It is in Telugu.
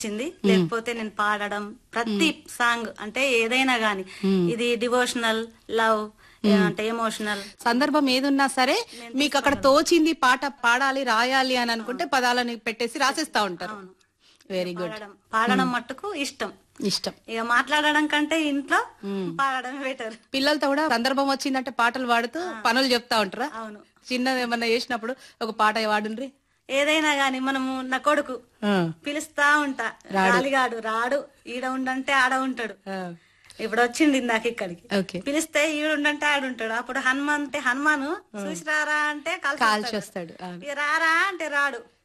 వచ్చింది లేకపోతే నేను పాడడం ప్రతి సాంగ్ అంటే ఏదైనా గాని ఇది డివోషనల్ లవ్ అంటే ఎమోషనల్ సందర్భం ఏదున్నా సరే మీకు అక్కడ తోచింది పాట పాడాలి రాయాలి అని అనుకుంటే పదాలని పెట్టేసి రాసేస్తా ఉంటారు వెరీ గుడ్ పాడడం పాడడం మట్టుకు ఇష్టం ఇష్టం ఇక మాట్లాడడం కంటే ఇంట్లో పాడడమే బెటర్ పిల్లలతో కూడా సందర్భం వచ్చిందంటే పాటలు పాడుతూ పనులు చెప్తా ఉంటారా అవును చిన్నది ఏమన్నా చేసినప్పుడు ఒక పాట వాడుండ్రి ఏదైనా గాని మనము నా కొడుకు పిలుస్తా ఉంటా రాలిగాడు రాడు ఈడ ఉండంటే ఆడ ఉంటాడు ఇప్పుడు వచ్చింది ఇందాక ఇక్కడికి ఓకే పిలిస్తే ఈడుండంటే ఆడుంటాడు అప్పుడు హనుమాన్ అంటే హనుమాను చూసి రారా అంటే కాల్చి కలిసి వస్తాడు ఇక రారా అంటే రాడు